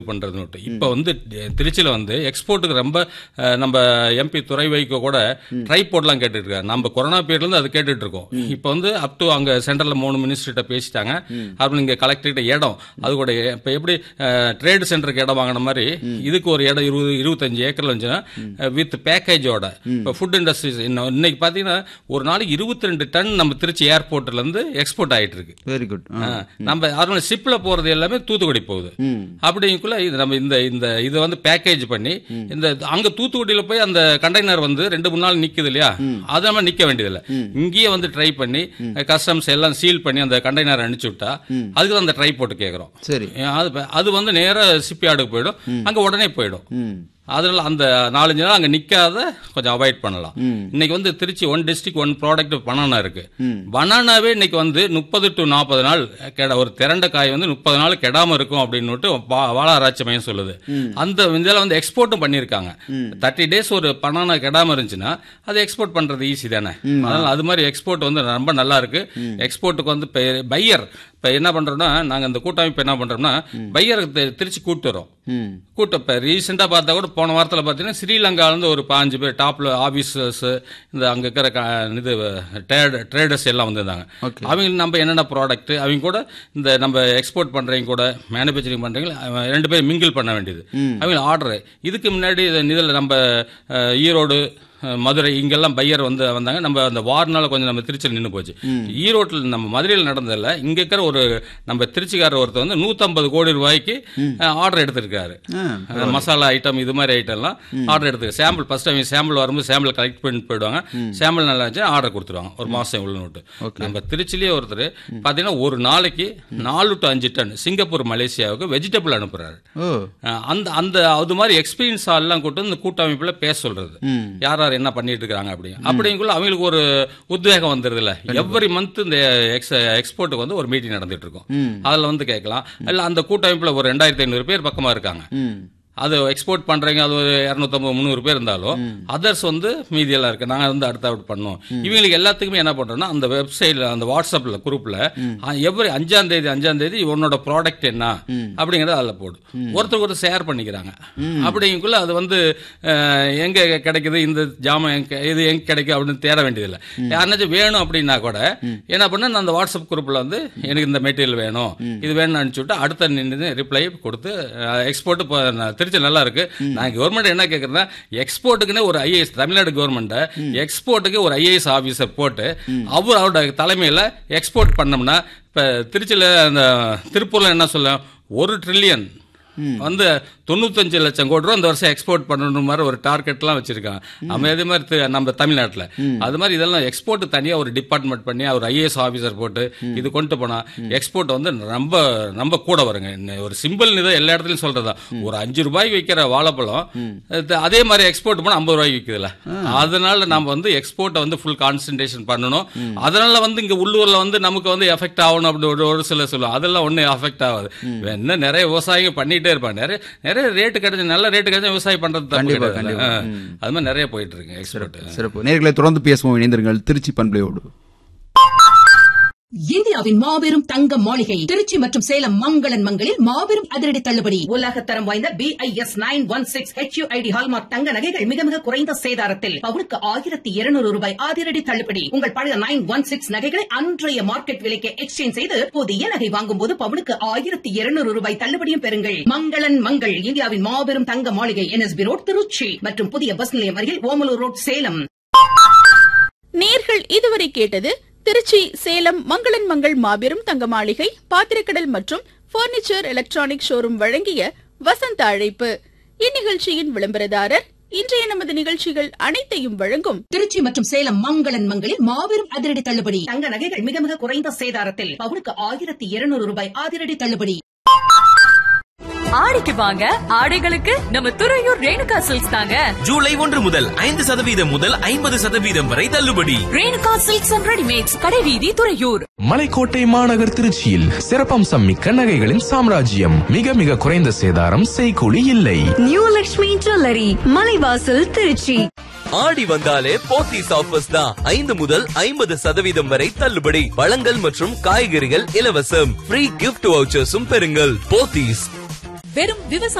பண்றது இப்ப வந்து திருச்சியில வந்து எக்ஸ்போர்ட்டுக்கு ரொம்ப அஹ், நம்ம எம்பி துறை வைக்க கூட ட்ரைபோர்ட்லாம் கேட்டுட்டு இருக்காரு நம்ம கொரோனா பீரியட்ல இருந்து அது கேட்டுட்டு இருக்கோம் இப்ப வந்து அப் டு அங்க சென்ட்ரல்ல மூணு மினிஸ்டர்கிட்ட பேசிட்டாங்க அப்புறம் இங்க கலெக்டர்கிட்ட இடம் அது கூட இப்ப எப்படி ட்ரேட் சென்டருக்கு இடம் வாங்கின மாதிரி இதுக்கு ஒரு இடம் இருபது இருபத்தஞ்சு ஏக்கர்ல இருந்துச்சுன்னா வித் பேக்கேஜோட இப்போ ஃபுட் இண்டஸ்ட்ரீஸ் இன்னைக்கு பாத்தீங்கன்னா ஒரு நாளைக்கு இருபத்தி ரெண்டு டன் நம்ம திருச்சி ஏர்போர்ட்ல இருந்து எக்ஸ்போர்ட் ஆயிட்டு இருக்கு வெரி குட் ஆ, நம்ம அதனால ஷிப்ல போறது எல்லாமே தூத்துக்குடி போகுது அப்படிங்குள்ள இது நம்ம இந்த இந்த இதை வந்து பேக்கேஜ் பண்ணி இந்த அங்க தூத்துக்குடியில போய் அந்த கண்டெய்னர் வந்து ரெண்டு மூணு நாள் நிக்குது இல்லையா அது நம்ம நிக்க வேண்டியதில்லை இங்கேயே வந்து ட்ரை பண்ணி கஸ்டம்ஸ் எல்லாம் சீல் பண்ணி அந்த கண்டெய்னர் அனுப்பிச்சு விட்டா அதுக்கு தான் அந்த ட்ரை போட்டு கேக்குறோம் சரி அது அது வந்து நேரா ஷிப்யார்டுக்கு போயிடும் அங்க உடனே போயிடும் ம் அதனால அந்த நாலஞ்சு நாள் அங்க நிக்காத கொஞ்சம் அவாய்ட் பண்ணலாம் இன்னைக்கு வந்து Trichy one district one product banana இருக்கு பனானாவே இன்னைக்கு வந்து முப்பது டு நாற்பது நாள் கெட ஒரு திரண்ட காய் வந்து முப்பது நாள் கெடாம இருக்கும் அப்படின்னு வாழ ஆராய்ச்சி மையம் சொல்லுது அந்த இதில் வந்து எக்ஸ்போர்ட்டும் பண்ணியிருக்காங்க தேர்ட்டி டேஸ் ஒரு பனானா கெடாம இருந்துச்சுன்னா அது எக்ஸ்போர்ட் பண்றது ஈஸி தானே அதனால அது மாதிரி எக்ஸ்போர்ட் வந்து ரொம்ப நல்லா இருக்கு எக்ஸ்போர்ட்டுக்கு வந்து பையர் இப்ப என்ன பண்றோம்னா நாங்க இந்த கூட்டமைப்பு என்ன பண்றோம்னா பையருக்கு திருச்சி கூட்டு வரோம் ம் கூட்டம் இப்போ ரீசெண்டாக பார்த்தா கூட போன வாரத்தில் பார்த்தீங்கன்னா ஸ்ரீலங்காலேருந்து ஒரு பாஞ்சு பேர் டாப்பில் ஆஃபீஸர்ஸ் இந்த அங்கே இருக்கிற க- இது ட்ரேட் ட்ரேடர்ஸ் எல்லாம் வந்திருந்தாங்க Okay. அவங்க நம்ம என்னென்ன ப்ராடக்ட் அவங்க கூட இந்த நம்ம எக்ஸ்போர்ட் பண்ணுறவங்க கூட மேனுஃபேக்சரிங் பண்ணுறவங்க ரெண்டு பேரும் மிங்கிள் பண்ண வேண்டியது அவங்க ஆர்டர் இதுக்கு முன்னாடி இதில் நம்ம அஹ், ஈரோடு அஹ், மதுரை இங்கெல்லாம் பையர் வந்து வந்தாங்க நம்ம அந்த வார்னால கொஞ்சம் நம்ம திருச்சியில் நின்று போச்சு ஈரோட்டில் நம்ம மதுரையில் நடந்ததில்ல இங்க இருக்கிற ஒரு நம்ம திருச்சிக்காரர் ஒருத்தர் வந்து 150 கோடி ரூபாய்க்கு ஆர்டர் எடுத்திருக்காரு ஆ அந்த மசாலா ஐட்டம் இது மாதிரி ஐட்டம்லாம் ஆர்டர் எடுத்து சாம்பிள் ஃபர்ஸ்ட் அவங்க சாம்பிள் வரும்போது சாம்பிள் கலெக்ட் பண்ணிட்டு போயிடுவாங்க சாம்பிள் நல்லா இருந்துச்சு ஆர்டர் கொடுத்துருவாங்க ஒரு மாசம் உள்ள நோட்டு நம்ம திருச்சிலேயே ஒருத்தர் பார்த்தீங்கன்னா ஒரு நாளைக்கு நாலு டு அஞ்சு டன் சிங்கப்பூர் மலேசியாவுக்கு வெஜிடபிள் அனுப்புறாரு ஓ அஹ் அந்த அந்த அது மாதிரி எக்ஸ்பீரியன்ஸ் எல்லாம் கூட்டு வந்து இந்த கூட்டமைப்புல பேச சொல்றது ம் யார் யார் என்ன பண்ணிட்டு இருக்காங்க அப்படி அப்படிங்குள்ள அவங்களுக்கு ஒரு உத்வேகம் வந்துருது இல்ல எவ்ரி மந்த் இந்த எக்ஸ்போர்ட்டுக்கு வந்து ஒரு மீட்டிங் நடந்துட்டு இருக்கும் ம் அதுல வந்து கேட்கலாம் இல்ல அந்த கூட்டமைப்புல ஒரு ரெண்டாயிரத்தி ஐநூறு பேர் பக்கமா இருக்காங்க ம் அது எக்ஸ்போர்ட் பண்றவங்க அது ஒரு இரநூத்தம்பது முந்நூறு பேர் இருந்தாலும் அதர்ஸ் வந்து மீதியெல்லாம் இருக்கு நாங்க வந்து அடுத்த அவுட் பண்ணோம் இவங்களுக்கு எல்லாத்துக்குமே என்ன பண்றோம்னா அந்த வெப்சைட்ல அந்த வாட்ஸ்அப்ல குரூப்ல எவ்ரி அஞ்சாம் தேதி அஞ்சாம் தேதி உன்னோட ப்ராடக்ட் என்ன அப்படிங்கறத அதில் போடு ஒருத்தருக்கு ஒருத்தர் ஷேர் பண்ணிக்கிறாங்க அப்படிங்கக்குள்ள அது வந்து அஹ், எங்க கிடைக்குது இந்த ஜாமான் எங்க- இது எங்க கிடைக்கும் அப்படின்னு தேட வேண்டியதில்லை யாருனாச்சும் வேணும் அப்படின்னா கூட என்ன பண்ண நான் அந்த வாட்ஸ்அப் குரூப்ல வந்து எனக்கு இந்த மெட்டீரியல் வேணும் இது வேணும்னு அனுப்பிச்சு விட்டு அடுத்த நின்று ரிப்ளை கொடுத்து எக்ஸ்போர்ட் இப்போ நான் திருச்சி நல்லா இருக்கு நான் கவர்மெண்ட் என்ன கேட்கறேன்னா எக்ஸ்போர்ட்டுக்குன்னு ஒரு ஐஏஎஸ் தமிழ்நாடு கவர்மெண்ட் எக்ஸ்போர்ட்டுக்கு ஒரு ஐஏஎஸ் ஆபீசர் போட்டு அவர் அவரோட தலைமையில எக்ஸ்போர்ட் பண்ணோம்னா இப்ப திருச்சியில அந்த திருப்பூர்ல என்ன சொல்ல ஒரு ட்ரில்லியன் வந்து தொண்ணூத்தஞ்சு லட்சம் கோடி ரூபா இந்த வருஷம் எக்ஸ்போர்ட் பண்ணணும் மாதிரி ஒரு டார்கெட்லாம் வச்சிருக்காங்க நம்ம அதே மாதிரி தி- நம்ம தமிழ்நாட்டில் அது மாதிரி இதெல்லாம் எக்ஸ்போர்ட் தனியா ஒரு டிபார்ட்மெண்ட் பண்ணி அவர் ஐஏஎஸ் ஆபீசர் போட்டு இது கொண்டு போனா எக்ஸ்போர்ட் வந்து ரொம்ப ரொம்ப கூட வருங்க இன்ன ஒரு சிம்பிள் இதை எல்லா இடத்துலயும் சொல்றதா ஒரு அஞ்சு ரூபாய்க்கு விற்கிற வாழைப்பழம் இது அதே மாதிரி எக்ஸ்போர்ட் பண்ணா ஐம்பது ரூபாய்க்கு விற்குதுல அதனால நம்ம வந்து எக்ஸ்போர்ட்டை வந்து ஃபுல் கான்சன்ட்ரேஷன் பண்ணணும் அதனால வந்து இங்க உள்ளூர்ல வந்து நமக்கு வந்து எஃபெக்ட் ஆகணும் அப்படி ஒரு ஒரு சில சொல்லுவோம் அதெல்லாம் ஒன்றும் எஃபெக்ட் ஆகாது இன்னும் நிறைய விவசாயிங்க பண்ணிட்டே இருப்பாங்க நிறைய நிறைய ரேட்டு கிடைச்ச நல்ல ரேட்டு கிடைச்சா விவசாயம் பண்றது தப்பு கண்டிப்பா, கிடையாது. கண்டிப்பா. ஆ. அது மாதிரி நிறைய போயிட்டு இருக்கு எக்ஸ்போர்ட் சிறப்பு நேர்களை தொடர்ந்து பேசுவோம் இணைந்திருங்கள் திருச்சி பண்பலையோடு இந்தியாவின் மாபெரும் தங்க மாளிகை திருச்சி மற்றும் சேலம் மங்களன் மங்களில் மாபெரும் அதிரடி தள்ளுபடி உலக தரம் வாய்ந்த B I S nine one six HUID hallmark தங்க நகைகள் மிக மிக குறைந்த சேதாரத்தில் பவுனுக்கு ஆயிரத்தி இருநூறு ரூபாய் அதிரடி தள்ளுபடி உங்கள் பழைய நைன் ஒன் சிக்ஸ் நகைகளை அன்றைய மார்க்கெட் விலைக்கு எக்ஸ்சேஞ்ச் செய்து புதிய நகை வாங்கும் போது பவுனுக்கு ஆயிரத்தி இருநூறு ரூபாய் தள்ளுபடியும் பெறுங்கள் மங்களன் மங்கள் இந்தியாவின் மாபெரும் தங்க மாளிகை என்எஸ்பி ரோட் திருச்சி மற்றும் புதிய பஸ் நிலையம் அருகில் ஓமலூர் ரோட் சேலம் நேர்கள் இதுவரை கேட்டது திருச்சி சேலம் மங்களன் மங்கள் மாபெரும் தங்க மாளிகை பாத்திரக்கடல் மற்றும் பர்னிச்சர் எலக்ட்ரானிக் ஷோரூம் வழங்கிய வசந்த அழைப்பு இந்நிகழ்ச்சியின் விளம்பரதாரர் இன்றைய நமது நிகழ்ச்சிகள் அனைத்தையும் வழங்கும் திருச்சி மற்றும் சேலம் மங்களன் மங்களில் மாபெரும் அதிரடி தள்ளுபடி தங்க நகைகள் மிக மிக குறைந்த சேதாரத்தில் பவுனுக்கு ஆயிரத்தி இருநூறு ரூபாய் அதிரடி தள்ளுபடி ஆடிக்கு வாங்க ஆடைகளுக்கு நம்ம துறையூர் ரேணுகா சில்க்ஸ் தாங்க ஜூலை ஒன்று முதல் ஐந்து சதவீதம் முதல் ஐம்பது சதவீதம் வரை தள்ளுபடி ரேணுகா சில்க்ஸ் அண்ட் ரெடிமேட்ஸ் கடைவீதி துறையூர் மலைக்கோட்டை மாநகர் திருச்சியில் சிறப்பம்சம் மிக்க நகைகளின் சாம்ராஜ்யம் மிக மிக குறைந்த சேதாரம் செய்கூலி இல்லை நியூ லக்ஷ்மி ஜுவல்லரி மலைவாசல் திருச்சி ஆடி வந்தாலே போத்தீஸ் ஆஃபர்ஸ் தான் ஐந்து முதல் ஐம்பது சதவீதம் வரை தள்ளுபடி பழங்கள் மற்றும் காய்கறிகள் இலவசம் ஃப்ரீ கிஃப்ட் வவுச்சர்ஸும் பெறுங்கள் போத்தீஸ் வெறும் விவசாய